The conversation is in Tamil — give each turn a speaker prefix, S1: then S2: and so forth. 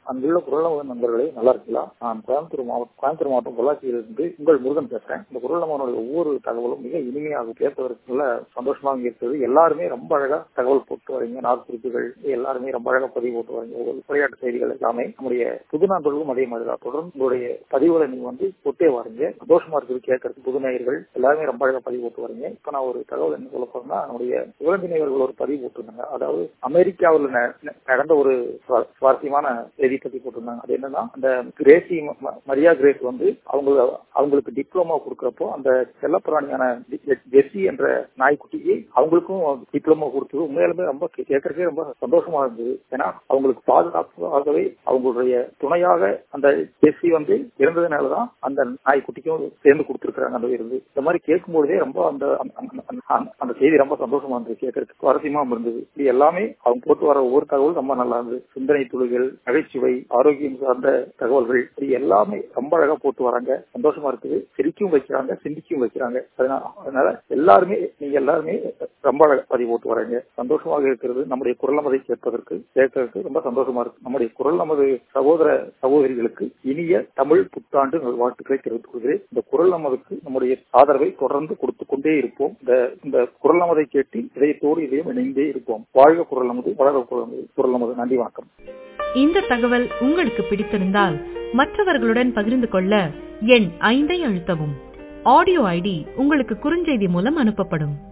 S1: அங்குள்ள குரல் நமது நண்பர்களே நல்லா இருக்கலாம் நான் கோயம்புத்தூர் மாவட்டம் கோயம்புத்தூர் மாவட்டம் பொள்ளாச்சியிலிருந்து உங்கள் முருகன் பேசுறேன் இந்த குரல் நமனுடைய ஒவ்வொரு தகவலும் மிக இனிமையாக கேட்பதற்கு நல்ல சந்தோஷமாக இருக்கிறது எல்லாருமே ரொம்ப அழகா தகவல் போட்டு வரீங்க நாற்குறிப்புகள் எல்லாருமே ரொம்ப அழகா பதிவு போட்டு வரீங்க ஒவ்வொரு விளையாட்டு செய்திகள் எல்லாமே நம்முடைய புது நண்பர்களும் அதே மாதிரி தான் தொடர்ந்து உங்களுடைய பதிவுகளை நீங்க வந்து போட்டே வரீங்க சந்தோஷமா இருக்குது கேட்கறதுக்கு புது நேயர்கள் எல்லாருமே ரொம்ப அழகா பதிவு போட்டு வரீங்க இப்ப நான் ஒரு தகவல் என்ன சொல்ல போறேன்னா நம்முடைய சிவரஞ்சினியர்கள் ஒரு பதிவு போட்டிருந்தாங்க அதாவது அமெரிக்காவில் ந- நடந்த ஒரு சுவா- சுவாரஸ்யமான செய்தி பத்தி போட்டிருந்தாங்க அது என்னன்னா அந்த கிரேசி ம- ம- மரியா கிரேஸ் வந்து அவங்க அவங்களுக்கு டிப்ளமா கொடுக்கறப்போ அந்த செல்லப்பிராணியான ஜெ- ஜெர்சி என்ற நாய்க்குட்டிக்கு அவங்களுக்கும் டிப்ளமா கொடுத்தது உண்மையாலுமே ரொம்ப கே- கேட்கறதுக்கே ரொம்ப சந்தோஷமா இருந்தது ஏன்னா அவங்களுக்கு பாதுகாப்பாகவே அவங்களுடைய துணையாக அந்த ஜெர்சி வந்து இருந்ததுனாலதான் அந்த நாய்க்குட்டிக்கும் சேர்ந்து கொடுத்திருக்கிறாங்க அந்த விருது இந்த மாதிரி கேட்கும்பொழுதே ரொம்ப அந்த அந்த- அந்த- அந்த- அந்த செய்தி ரொம்ப சந்தோஷமா இருந்தது கேட்கறதுக்கு சுவாரஸ்யமா இருந்தது இது எல்லாமே அவங்க போட்டு வர ஒவ்வொரு தகவலும் ரொம்ப நல்லா இருந்தது சிந்தனை துளிகள் நகைச்சுவை ஆரோக்கியம் சார்ந்த தகவல்கள் இது எல்லாமே ரொம்ப அழகா போட்டு வராங்க சந்தோஷமா இருக்குது சிரிக்கும் வைக்கிறாங்க சிந்திக்கும் வைக்கிறாங்க அதனால அதனால எல்லாருமே நீங்க எல்லாருமே ரொம்ப அழகா பதிவு போட்டு வராங்க சந்தோஷமாக இருக்கிறது நம்முடைய குரல் நமதை கேட்பதற்கு கேட்கறதுக்கு ரொம்ப சந்தோஷமா இருக்கு நம்முடைய குரல் நமது சகோதர சகோதரிகளுக்கு இனிய தமிழ் புத்தாண்டு வாழ்த்துக்களை தெரிவித்துக் கொள்கிறேன் இந்த குரல் நமதுக்கு நம்முடைய ஆதரவை தொடர்ந்து கொடுத்து கொண்டே இருப்போம் இந்த இந்த குரல் நமதை கேட்டு இதயத்தோடு இதயம் இணைந்தே இருப்போம் வாழ்க குரல் நமது வளர குரல் நமது குரல் நமது நன்றி வணக்கம்
S2: இந்த தகவல் உங்களுக்கு பிடித்திருந்தால் மற்றவர்களுடன் பகிர்ந்து கொள்ள எண் ஐந்தை அழுத்தவும் ஆடியோ ஐடி உங்களுக்கு குறுஞ்செய்தி மூலம் அனுப்பப்படும்